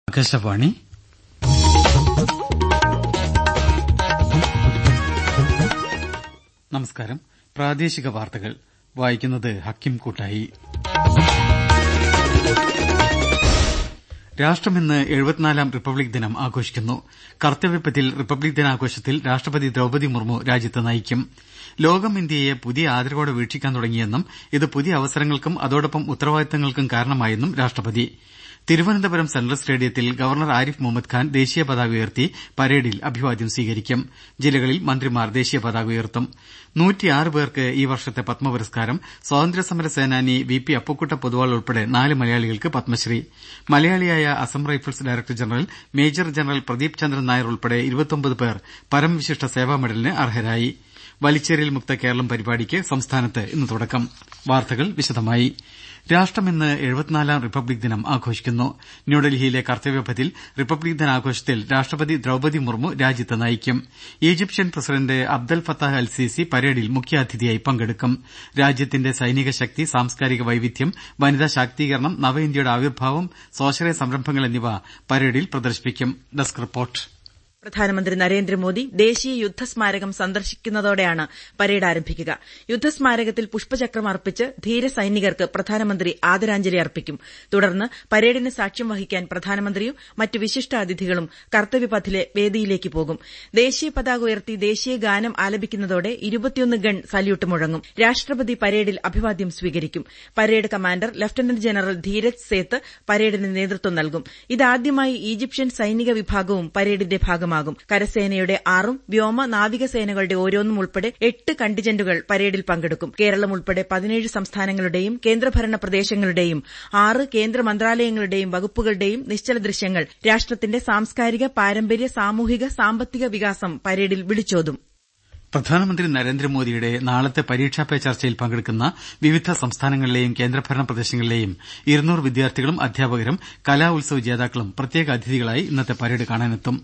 ആകാശവാണി നമസ്കാരം പ്രാദേശിക വാർത്തകൾ വായിക്കുന്നത് ഹക്കിം കൂട്ടായി രാഷ്ട്രമിന്ന് എഴുപത്തിനാലാം റിപ്പബ്ലിക് ദിനം ആഘോഷിക്കുന്നു കർത്തവ്യപഥിൽ റിപ്പബ്ലിക് ദിനാഘോഷത്തിൽ രാഷ്ട്രപതി ദ്രൌപദി മുർമു രാജ്യത്തെ നയിക്കും ലോകം ഇന്ത്യയെ പുതിയ ആദരവോടെ വീക്ഷിക്കാൻ തുടങ്ങിയെന്നും ഇത് പുതിയ അവസരങ്ങൾക്കും അതോടൊപ്പം ഉത്തരവാദിത്തങ്ങൾക്കും കാരണമായെന്നും രാഷ്ട്രപതി തിരുവനന്തപുരം സെൻട്രൽ സ്റ്റേഡിയത്തിൽ ഗവർണർ ആരിഫ് മുഹമ്മദ് ഖാൻ ദേശീയ പതാക ഉയർത്തി പരേഡിൽ അഭിവാദ്യം സ്വീകരിക്കും ജില്ലകളിൽ മന്ത്രിമാർ ദേശീയ പതാക ഉയർത്തും പേർക്ക് ഈ വർഷത്തെ പത്മ പുരസ്കാരം സ്വാതന്ത്ര്യസമര സേനാനി വി പി അപ്പുക്കുട്ട പൊതുവാൾ ഉൾപ്പെടെ നാല് മലയാളികൾക്ക് പത്മശ്രീ മലയാളിയായ Assam rifles director general major general Pradeep Chandran Nair ഉൾപ്പെടെ പേർ പരമവിശിഷ്ട സേവാ മെഡലിന് അർഹരായി വലിച്ചെറിയൽ മുക്ത കേരളം പരിപാടിക്ക് സംസ്ഥാനത്ത് ഇന്ന് തുടക്കം വാർത്തകൾ വിശദമായി രാഷ്ട്രമിന്ന് എഴുപത്തിനാലാം റിപ്പബ്ലിക് ദിനം ആഘോഷിക്കുന്നു ന്യൂഡൽഹിയിലെ കർത്തവ്യപഥിൽ റിപ്പബ്ലിക് ദിനാഘോഷത്തിൽ രാഷ്ട്രപതി ദ്രൌപദി മുർമു രാജ്യത്തെ നയിക്കും Egyptian president Abdel Fattah al Sisi പരേഡിൽ മുഖ്യാതിഥിയായി പങ്കെടുക്കും രാജ്യത്തിന്റെ സൈനിക ശക്തി സാംസ്കാരിക വൈവിധ്യം വനിതാ ശാക്തീകരണം നവ ഇന്ത്യയുടെ ആവിർഭാവം സ്വാശ്രയ സംരംഭങ്ങൾ എന്നിവ പരേഡിൽ പ്രദർശിപ്പിക്കും ഡെസ്ക് റിപ്പോർട്ട് പ്രധാനമന്ത്രി നരേന്ദ്രമോദി ദേശീയ യുദ്ധസ്മാരകം സന്ദർശിക്കുന്നതോടെയാണ് പരേഡ് ആരംഭിക്കുക യുദ്ധസ്മാരകത്തിൽ പുഷ്പചക്രം അർപ്പിച്ച് ധീരസൈനികർക്ക് പ്രധാനമന്ത്രി ആദരാഞ്ജലി അർപ്പിക്കും തുടർന്ന് പരേഡിന് സാക്ഷ്യം വഹിക്കാൻ പ്രധാനമന്ത്രിയും മറ്റ് വിശിഷ്ടാതിഥികളും കർത്തവ്യപഥിലെ വേദിയിലേക്ക് പോകും ദേശീയ പതാക ഉയർത്തി ദേശീയ ഗാനം ആലപിക്കുന്നതോടെ ഇരുപത്തിയൊന്ന് ഗൺ സല്യൂട്ട് മുഴങ്ങും രാഷ്ട്രപതി പരേഡിൽ അഭിവാദ്യം സ്വീകരിക്കും parade commander lieutenant general Dheeraj Seth പരേഡിന് നേതൃത്വം നൽകും ഇതാദ്യമായി ഈജിപ്ഷ്യൻ സൈനിക വിഭാഗവും പരേഡിന്റെ ഭാഗമാകും കരസേനയുടെ ആറും വ്യോമ നാവികസേനകളുടെ ഓരോന്നും ഉൾപ്പെടെ എട്ട് കണ്ടിജന്റുകൾ പരേഡിൽ പങ്കെടുക്കും കേരളം ഉൾപ്പെടെ പതിനേഴ് സംസ്ഥാനങ്ങളുടെയും കേന്ദ്രഭരണ പ്രദേശങ്ങളുടെയും ആറ് കേന്ദ്ര മന്ത്രാലയങ്ങളുടെയും വകുപ്പുകളുടെയും നിശ്ചല ദൃശ്യങ്ങൾ രാഷ്ട്രത്തിന്റെ സാംസ്കാരിക പാരമ്പര്യ സാമൂഹിക സാമ്പത്തിക വികാസം പരേഡിൽ വിളിച്ചോതും പ്രധാനമന്ത്രി നരേന്ദ്രമോദിയുടെ നാളത്തെ പരീക്ഷാ പേ ചർച്ചയിൽ പങ്കെടുക്കുന്ന വിവിധ സംസ്ഥാനങ്ങളിലെയും കേന്ദ്രഭരണ പ്രദേശങ്ങളിലെയും ഇരുന്നൂറ് വിദ്യാർത്ഥികളും അധ്യാപകരും കലാ ഉത്സവ ജേതാക്കളും പ്രത്യേക അതിഥികളായി ഇന്നത്തെ പരേഡ് കാണാനെത്തും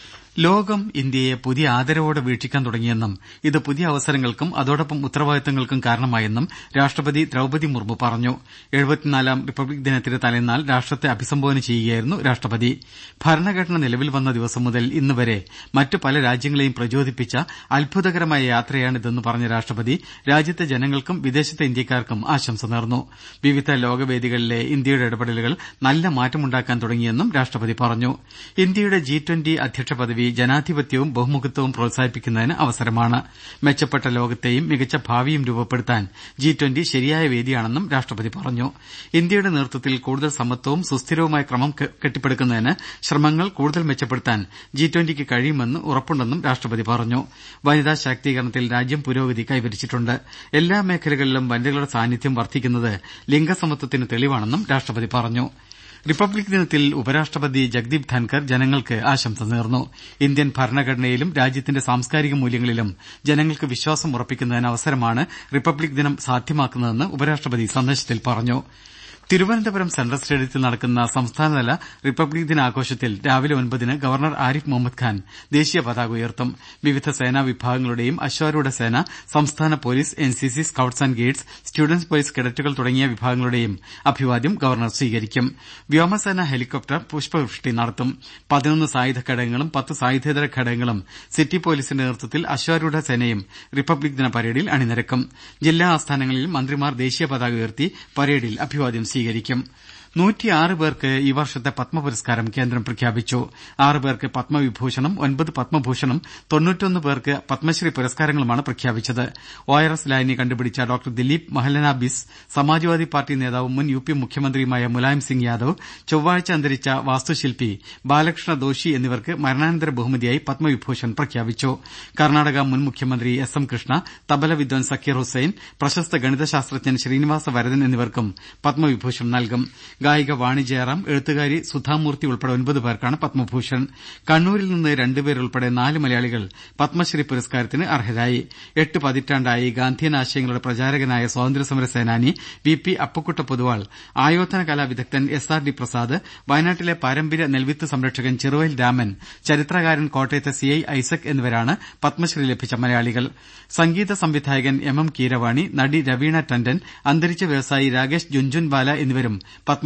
ലോകം ഇന്ത്യയെ പുതിയ ആദരവോടെ വീക്ഷിക്കാൻ തുടങ്ങിയെന്നും ഇത് പുതിയ അവസരങ്ങൾക്കും അതോടൊപ്പം ഉത്തരവാദിത്തങ്ങൾക്കും കാരണമായെന്നും രാഷ്ട്രപതി ദ്രൌപദി മുർമു പറഞ്ഞു എഴുപത്തിനാലാം റിപ്പബ്ലിക് ദിനത്തിന്റെ തലേന്നാൾ രാഷ്ട്രത്തെ അഭിസംബോധന ചെയ്യുകയായിരുന്നു രാഷ്ട്രപതി ഭരണഘടന നിലവിൽ വന്ന ദിവസം മുതൽ ഇന്നുവരെ മറ്റു പല രാജ്യങ്ങളെയും പ്രചോദിപ്പിച്ച അത്ഭുതകരമായ യാത്രയാണിതെന്ന് പറഞ്ഞ രാഷ്ട്രപതി രാജ്യത്തെ ജനങ്ങൾക്കും വിദേശത്തെ ഇന്ത്യക്കാർക്കും ആശംസ നേർന്നു വിവിധ ലോകവേദികളിലെ ഇന്ത്യയുടെ ഇടപെടലുകൾ നല്ല മാറ്റമുണ്ടാക്കാൻ തുടങ്ങിയെന്നും രാഷ്ട്രപതി പറഞ്ഞു ഇന്ത്യയുടെ ജി ട്വന്റി അധ്യക്ഷ പദവി ജനാധിപത്യവും ബഹുമുഖത്വവും പ്രോത്സാഹിപ്പിക്കുന്നതിന് അവസരമാണ് മെച്ചപ്പെട്ട ലോകത്തെയും മികച്ച ഭാവിയും രൂപപ്പെടുത്താൻ ജി ട്വന്റി ശരിയായ വേദിയാണെന്നും രാഷ്ട്രപതി പറഞ്ഞു ഇന്ത്യയുടെ നേതൃത്വത്തിൽ കൂടുതൽ സമത്വവും സുസ്ഥിരവുമായ ക്രമം കെട്ടിപ്പടുക്കുന്നതിന് ശ്രമങ്ങൾ കൂടുതൽ മെച്ചപ്പെടുത്താൻ ജി ട്വന്റിക്ക് കഴിയുമെന്ന് ഉറപ്പുണ്ടെന്നും രാഷ്ട്രപതി പറഞ്ഞു വനിതാ ശാക്തീകരണത്തിൽ രാജ്യം പുരോഗതി കൈവരിച്ചിട്ടുണ്ട് എല്ലാ മേഖലകളിലും വനിതകളുടെ സാന്നിധ്യം വർദ്ധിക്കുന്നത് ലിംഗസമത്വത്തിന് തെളിവാണെന്നും രാഷ്ട്രപതി പറഞ്ഞു റിപ്പബ്ലിക് ദിനത്തിൽ ഉപരാഷ്ട്രപതി ജഗ്ദീപ് ധൻകർ ജനങ്ങൾക്ക് ആശംസ നേർന്നു ഇന്ത്യൻ ഭരണഘടനയിലും രാജ്യത്തിന്റെ സാംസ്കാരിക മൂല്യങ്ങളിലും ജനങ്ങൾക്ക് വിശ്വാസം ഉറപ്പിക്കുന്നതിന് അവസരമാണ് റിപ്പബ്ലിക് ദിനം സാധ്യമാക്കുന്നതെന്ന് ഉപരാഷ്ട്രപതി സന്ദേശത്തിൽ പറഞ്ഞു തിരുവനന്തപുരം സെൻട്രൽ സ്റ്റേഡിയത്തിൽ നടക്കുന്ന സംസ്ഥാനതല റിപ്പബ്ലിക് ദിനാഘോഷത്തിൽ രാവിലെ ഒൻപതിന് ഗവർണർ ആരിഫ് മുഹമ്മദ് ഖാൻ ദേശീയ പതാക ഉയർത്തും വിവിധ സേനാ വിഭാഗങ്ങളുടെയും അശ്വാരൂഢ സേന സംസ്ഥാന police N C C scouts and guides students police കേഡറ്റുകൾ തുടങ്ങിയ വിഭാഗങ്ങളുടെയും അഭിവാദ്യം ഗവർണർ സ്വീകരിക്കും വ്യോമസേന ഹെലികോപ്റ്റർ പുഷ്പവൃഷ്ടി നടത്തും പതിനൊന്ന് സായുധ ഘടകങ്ങളും പത്ത് സായുധേതര ഘടകങ്ങളും സിറ്റി പോലീസിന്റെ നേതൃത്വത്തിൽ അശ്വാരൂഢ സേനയും റിപ്പബ്ലിക് ദിന പരേഡിൽ അണിനിരക്കും ജില്ലാ ആസ്ഥാനങ്ങളിൽ മന്ത്രിമാർ ദേശീയ പതാക ഉയർത്തി പരേഡിൽ അഭിവാദ്യം സ്വീകരിക്കും നൂറ്റിയാറ് പേർക്ക് ഈ വർഷത്തെ പത്മ പുരസ്കാരം കേന്ദ്രം പ്രഖ്യാപിച്ചു ആറ് പേർക്ക് പത്മവിഭൂഷണും ഒൻപത് പത്മഭൂഷണും തൊണ്ണൂറ്റൊന്ന് പേർക്ക് പത്മശ്രീ പുരസ്കാരങ്ങളുമാണ് പ്രഖ്യാപിച്ചത് ഒ ആർ എസ് ലായനി കണ്ടുപിടിച്ച doctor Dilip Mahalanabis Samajwadi party നേതാവും മുൻ യു പി മുഖ്യമന്ത്രിയുമായ മുലായം സിംഗ് യാദവ് ചൊവ്വാഴ്ച അന്തരിച്ച വാസ്തുശില്പി ബാലകൃഷ്ണ ദോഷി എന്നിവർക്ക് മരണാനന്തര ബഹുമതിയായി പത്മവിഭൂഷൺ പ്രഖ്യാപിച്ചു കർണാടക മുൻ മുഖ്യമന്ത്രി എസ് എം കൃഷ്ണ തബല വിദ്വാൻ സക്കീർ ഹുസൈൻ പ്രശസ്ത ഗണിതശാസ്ത്രജ്ഞൻ ശ്രീനിവാസ വരദൻ എന്നിവർക്കും പത്മവിഭൂഷൺ നൽകും ഗായിക വാണി ജയറാം എഴുത്തുകാരി സുധാമൂർത്തി ഉൾപ്പെടെ ഒൻപത് പേർക്കാണ് പത്മഭൂഷൺ കണ്ണൂരിൽ നിന്ന് രണ്ടുപേരുൾപ്പെടെ നാല് മലയാളികൾ പത്മശ്രീ പുരസ്കാരത്തിന് അർഹരായി എട്ട് പതിറ്റാണ്ടായി ഗാന്ധിയൻ ആശയങ്ങളുടെ പ്രചാരകനായ സ്വാതന്ത്ര്യസമര സേനാനി വി പി അപ്പക്കുട്ട പൊതുവാൾ ആയോധന കലാ വിദഗ്ധൻ എസ് ആർ ഡി പ്രസാദ് വയനാട്ടിലെ പാരമ്പര്യ നെൽവിത്ത് സംരക്ഷകൻ ചെറുവയൽ രാമൻ ചരിത്രകാരൻ കോട്ടയത്തെ സി ഐ ഐസക് എന്നിവരാണ് പത്മശ്രീ ലഭിച്ച മലയാളികൾ സംഗീത സംവിധായകൻ എം എം കീരവാണി നടി രവീണ ടണ്ടൻ അന്തരിച്ച വ്യവസായി രാകേഷ് ജുൻജുൻവാല എന്നിവരും പത്മശ്രീ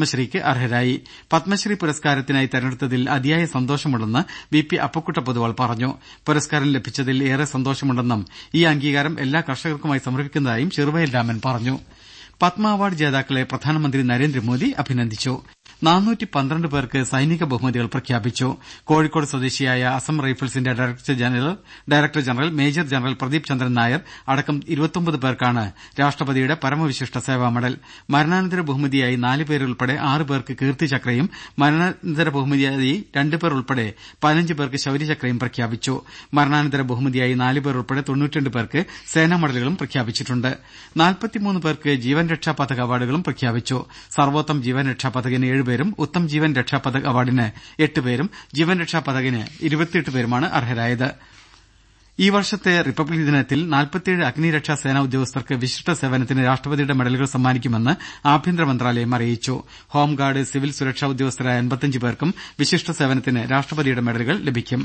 പത്മശ്രീക്ക് അർഹരായി പത്മശ്രീ പുരസ്കാരത്തിനായി തെരഞ്ഞെടുത്തതിൽ അതിയായ സന്തോഷമുണ്ടെന്ന് വി പി അപ്പക്കുട്ട പൊതുവാൾ പറഞ്ഞു പുരസ്കാരം ലഭിച്ചതിൽ ഏറെ സന്തോഷമുണ്ടെന്നും ഈ അംഗീകാരം എല്ലാ കർഷകർക്കുമായി സമർപ്പിക്കുന്നതായും ചെറുവയൽ രാമൻ പറഞ്ഞു പത്മ അവാർഡ് ജേതാക്കളെ പ്രധാനമന്ത്രി നരേന്ദ്രമോദി അഭിനന്ദിച്ചു നാനൂറ്റി പന്ത്രണ്ട് പേർക്ക് സൈനിക ബഹുമതികൾ പ്രഖ്യാപിച്ചു കോഴിക്കോട് സ്വദേശിയായ അസം റൈഫിൾസിന്റെ director general director general major general Pradeep Chandran Nair അടക്കം ഇരുപത്തൊമ്പത് പേർക്കാണ് രാഷ്ട്രപതിയുടെ പരമവിശിഷ്ട സേവാ മെഡൽ മരണാനന്തര ബഹുമതിയായി നാല് പേരുൾപ്പെടെ ആറ് പേർക്ക് കീർത്തിചക്രയും മരണാനന്തര ബഹുമതിയായി രണ്ട് പേർ ഉൾപ്പെടെ പതിനഞ്ച് പേർക്ക് ശൌര്യചക്രയും പ്രഖ്യാപിച്ചു മരണാനന്തര ബഹുമതിയായി നാല് പേർ ഉൾപ്പെടെ തൊണ്ണൂറ്റിരണ്ട് പേർക്ക് സേനാ മെഡലുകളും പ്രഖ്യാപിച്ചിട്ടുണ്ട് നാൽപ്പത്തിമൂന്ന് പേർക്ക് ജീവൻ രക്ഷാ പതക് അവാർഡുകളും പ്രഖ്യാപിച്ചു സർവോത്തം ജീവൻ രക്ഷാ പതകിന് ഏഴുപേരും ഉത്തം ജീവൻ രക്ഷാ പതക് അവാർഡിന് എട്ട് പേരും ജീവൻ രക്ഷാ പതകിന് ഇരുപത്തിയെട്ട് പേരുമാണ് അർഹരായത് ഈ വർഷത്തെ റിപ്പബ്ലിക് ദിനത്തിൽ നാൽപ്പത്തിയേഴ് അഗ്നിരക്ഷാ സേനാ ഉദ്യോഗസ്ഥർക്ക് വിശിഷ്ട സേവനത്തിന് രാഷ്ട്രപതിയുടെ മെഡലുകൾ സമ്മാനിക്കുമെന്ന് ആഭ്യന്തര മന്ത്രാലയം അറിയിച്ചു ഹോംഗാർഡ് സിവിൽ സുരക്ഷാ ഉദ്യോഗസ്ഥരായ അൻപത്തിയഞ്ച് പേർക്കും വിശിഷ്ട സേവനത്തിന് രാഷ്ട്രപതിയുടെ മെഡലുകൾ ലഭിക്കും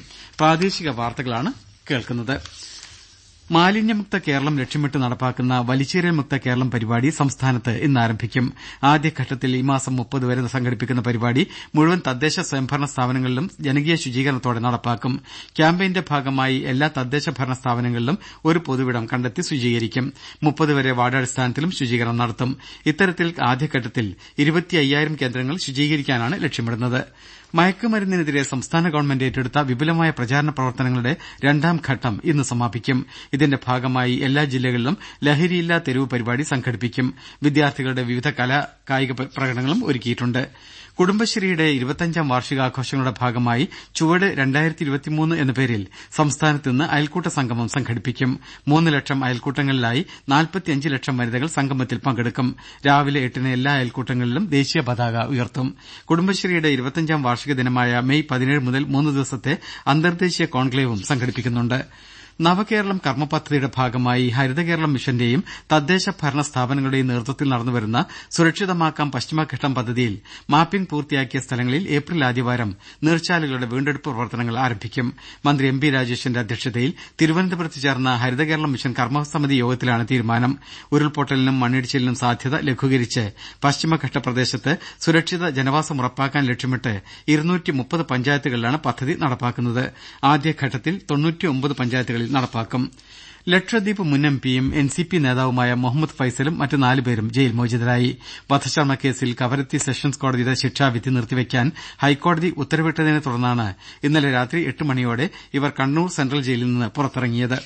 മാലിന്യമുക്ത കേരളം ലക്ഷ്യമിട്ട് നടപ്പാക്കുന്ന വലിച്ചെറിയൽ മുക്ത കേരളം പരിപാടി സംസ്ഥാനത്ത് ഇന്ന് ആരംഭിക്കും ആദ്യഘട്ടത്തിൽ ഈ മാസം മുപ്പത് വരെ സംഘടിപ്പിക്കുന്ന പരിപാടി മുഴുവൻ തദ്ദേശ സ്വയംഭരണ സ്ഥാപനങ്ങളിലും ജനകീയ ശുചീകരണത്തോടെ നടപ്പാക്കും ക്യാമ്പയിന്റെ ഭാഗമായി എല്ലാ തദ്ദേശ ഭരണ സ്ഥാപനങ്ങളിലും ഒരു പൊതുവിടം കണ്ടെത്തി ശുചീകരിക്കും മുപ്പത് വരെ വാർഡടിസ്ഥാനത്തിലും ശുചീകരണം നടത്തും ഇത്തരത്തിൽ ആദ്യഘട്ടത്തിൽ ഇരുപത്തിയ്യായിരം കേന്ദ്രങ്ങൾ ശുചീകരിക്കാനാണ് ലക്ഷ്യമിടുന്നത് മയക്കുമരുന്നിനെതിരെ സംസ്ഥാന ഗവൺമെന്റ് ഏറ്റെടുത്ത വിപുലമായ പ്രചാരണ പ്രവർത്തനങ്ങളുടെ രണ്ടാം ഘട്ടം ഇന്ന് സമാപിക്കും ഇതിന്റെ ഭാഗമായി എല്ലാ ജില്ലകളിലും ലഹരിയില്ലാ തെരുവ് പരിപാടി സംഘടിപ്പിക്കും വിദ്യാർത്ഥികളുടെ വിവിധ കലാ കായിക പ്രകടനങ്ങളും ഒരുക്കിയിട്ടുണ്ട് കുടുംബശ്രീയുടെ ഇരുപത്തഞ്ചാം വാർഷികാഘോഷങ്ങളുടെ ഭാഗമായി ചുവട് എന്ന പേരിൽ സംസ്ഥാനത്ത് ഇന്ന് അയൽക്കൂട്ട സംഗമം സംഘടിപ്പിക്കും മൂന്ന് ലക്ഷം അയൽക്കൂട്ടങ്ങളിലായി നാൽപ്പത്തിയഞ്ച് ലക്ഷം വനിതകൾ സംഗമത്തിൽ പങ്കെടുക്കും രാവിലെ എട്ടിന് എല്ലാ അയൽക്കൂട്ടങ്ങളിലും ദേശീയ പതാക ഉയർത്തും കുടുംബശ്രീയുടെ ഇരുപത്തഞ്ചാം വാർഷിക ദിനമായ മെയ് പതിനേഴ് മുതൽ മൂന്ന് ദിവസത്തെ അന്തർദേശീയ കോൺക്ലേവും സംഘടിപ്പിക്കുന്നുണ്ട് നവകേരളം കർമ്മ പദ്ധതിയുടെ ഭാഗമായി ഹരിതകേരളം മിഷന്റെയും തദ്ദേശ ഭരണ സ്ഥാപനങ്ങളുടെയും നേതൃത്വത്തിൽ നടന്നുവരുന്ന സുരക്ഷിതമാക്കാം പശ്ചിമഘട്ടം പദ്ധതിയിൽ മാപ്പിംഗ് പൂർത്തിയാക്കിയ സ്ഥലങ്ങളിൽ ഏപ്രിൽ ആദ്യവാരം നീർച്ചാലുകളുടെ വീണ്ടെടുപ്പ് പ്രവർത്തനങ്ങൾ ആരംഭിക്കും മന്ത്രി എം പി രാജേഷിന്റെ അധ്യക്ഷതയിൽ തിരുവനന്തപുരത്ത് ചേർന്ന ഹരിതകേരളം മിഷൻ കർമ്മസമിതി യോഗത്തിലാണ് തീരുമാനം ഉരുൾപൊട്ടലിനും മണ്ണിടിച്ചിലിനും സാധ്യത ലഘൂകരിച്ച് പശ്ചിമഘട്ട പ്രദേശത്ത് സുരക്ഷിത ജനവാസം ഉറപ്പാക്കാൻ ലക്ഷ്യമിട്ട് പഞ്ചായത്തുകളിലാണ് പദ്ധതി നടപ്പാക്കുന്നത് ആദ്യഘട്ടത്തിൽ പഞ്ചായത്തുകളിൽ നടപ്പാക്കും ലക്ഷദ്വീപ് മുൻ എം പിയും എൻ സി പി നേതാവുമായ മുഹമ്മദ് ഫൈസലും മറ്റ് നാലുപേരും ജയിൽ മോചിതരായി വധശ്രമ കേസിൽ കവരത്തി സെഷൻസ് കോടതിയുടെ ശിക്ഷാവിധി നിർത്തിവെക്കാൻ ഹൈക്കോടതി ഉത്തരവിട്ടതിനെ തുടർന്നാണ് ഇന്നലെ രാത്രി എട്ട് മണിയോടെ ഇവർ കണ്ണൂർ സെൻട്രൽ ജയിലിൽ നിന്ന് പുറത്തിറങ്ങിയത്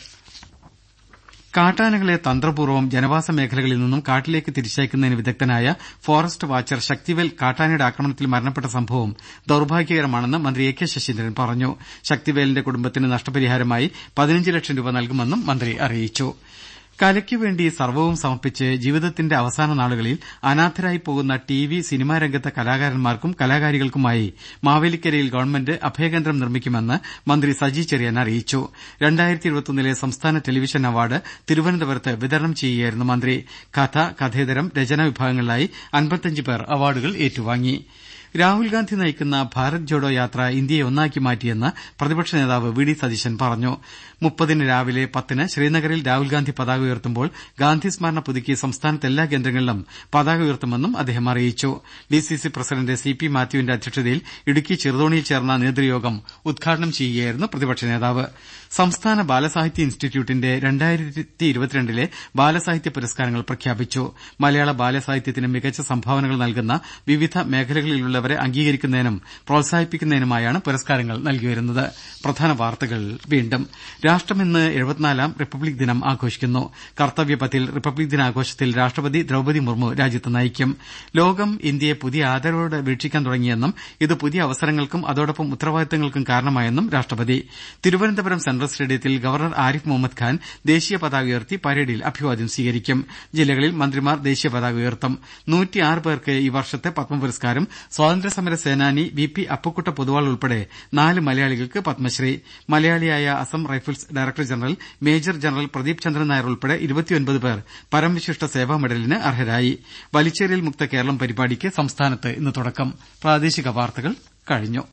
കാട്ടാനകളെ തന്ത്രപൂർവ്വം ജനവാസ മേഖലകളിൽ നിന്നും കാട്ടിലേക്ക് തിരിച്ചയക്കുന്നതിന് വിദഗ്ധനായ ഫോറസ്റ്റ് വാച്ചർ ശക്തിവേൽ കാട്ടാനയുടെ ആക്രമണത്തിൽ മരണപ്പെട്ട സംഭവം ദൌർഭാഗ്യകരമാണെന്ന് മന്ത്രി എ കെ ശശീന്ദ്രൻ പറഞ്ഞു ശക്തിവേലിന്റെ കുടുംബത്തിന് നഷ്ടപരിഹാരമായി പതിനഞ്ച് ലക്ഷം രൂപ നൽകുമെന്നും മന്ത്രി അറിയിച്ചു കലയ്ക്കുവേണ്ടി സർവ്വവും സമർപ്പിച്ച് ജീവിതത്തിന്റെ അവസാന നാളുകളിൽ അനാഥരായി പോകുന്ന ടി വി സിനിമാ രംഗത്തെ കലാകാരന്മാർക്കും കലാകാരികൾക്കുമായി മാവേലിക്കരയിൽ ഗവൺമെന്റ് അഭയകേന്ദ്രം നിർമ്മിക്കുമെന്ന് മന്ത്രി സജി ചെറിയാൻ അറിയിച്ചു ലെ സംസ്ഥാന ടെലിവിഷൻ അവാർഡ് തിരുവനന്തപുരത്ത് വിതരണം ചെയ്യുകയായിരുന്നു മന്ത്രി കഥ കഥേതരം രചനാ വിഭാഗങ്ങളിലായി അൻപത്തിയഞ്ച് പേർ അവാർഡുകൾ ഏറ്റുവാങ്ങി രാഹുൽഗാന്ധി നയിക്കുന്ന ഭാരത് ജോഡോ യാത്ര ഇന്ത്യയെ ഒന്നാക്കി മാറ്റിയെന്ന് പ്രതിപക്ഷ നേതാവ് വി ഡി സതീശൻ പറഞ്ഞു മുപ്പതിന് രാവിലെ പത്തിന് ശ്രീനഗറിൽ രാഹുൽഗാന്ധി പതാക ഉയർത്തുമ്പോൾ ഗാന്ധി സ്മരണ പുതുക്കി സംസ്ഥാനത്തെ എല്ലാ കേന്ദ്രങ്ങളിലും പതാക ഉയർത്തുമെന്നും അദ്ദേഹം അറിയിച്ചു D C C president C P മാത്യുവിന്റെ അധ്യക്ഷതയിൽ ഇടുക്കി ചെറുതോണിയിൽ ചേർന്ന നേതൃയോഗം ഉദ്ഘാടനം ചെയ്യുകയായിരുന്നു പ്രതിപക്ഷ നേതാവ് സംസ്ഥാന ബാലസാഹിത്യ ഇൻസ്റ്റിറ്റ്യൂട്ടിന്റെ രണ്ടായിരത്തി ഇരുപത്തിരണ്ടിലെ ബാലസാഹിത്യ പുരസ്കാരങ്ങൾ പ്രഖ്യാപിച്ചു മലയാള ബാലസാഹിത്യത്തിന് മികച്ച സംഭാവനകൾ നൽകുന്ന വിവിധ മേഖലകളിലുള്ളവരെ അംഗീകരിക്കുന്നതിനും പ്രോത്സാഹിപ്പിക്കുന്നതിനുമായാണ് പുരസ്കാരങ്ങൾ നൽകിവരുന്നത് പ്രധാന വാർത്തകൾ വീണ്ടും രാഷ്ട്രമിന്ന് എഴുപത്തിനാലാം റിപ്പബ്ലിക് ദിനം ആഘോഷിക്കുന്നു കർത്തവ്യപഥിൽ റിപ്പബ്ലിക് ദിനാഘോഷത്തിൽ രാഷ്ട്രപതി ദ്രൌപദി മുർമു രാജ്യത്ത് നയിക്കും ലോകം ഇന്ത്യയെ പുതിയ ആദരവോടെ വീക്ഷിക്കാൻ തുടങ്ങിയെന്നും ഇത് പുതിയ അവസരങ്ങൾക്കും അതോടൊപ്പം ഉത്തരവാദിത്തങ്ങൾക്കും കാരണമായെന്നും രാഷ്ട്രപതി തിരുവനന്തപുരം സെൻട്രൽ സ്റ്റേഡിയത്തിൽ ഗവർണർ ആരിഫ് മുഹമ്മദ് ഖാൻ ദേശീയ പതാക ഉയർത്തി പരേഡിൽ അഭിവാദ്യം സ്വീകരിക്കും ജില്ലകളിൽ മന്ത്രിമാർ ദേശീയ പതാക ഉയർത്തും നൂറ്റിയാറ് പേർക്ക് ഈ വർഷത്തെ പത്മപുരസ്കാരം സ്വാതന്ത്ര്യസമര സേനാനി വി പി അപ്പുക്കുട്ട പൊതുവാൾ ഉൾപ്പെടെ നാല് മലയാളികൾക്ക് പത്മശ്രീ മലയാളിയായ Assam rifles director general major general Pradeep Chandran Nair ഉൾപ്പെടെ ഇരുപത്തിയൊൻപത് പേർ പരമവിശിഷ്ട സേവാ മെഡലിന് അർഹരായി വലിച്ചേറിയൽ മുക്ത കേരളം പരിപാടിക്ക് സംസ്ഥാനത്ത് ഇന്ന് തുടക്കം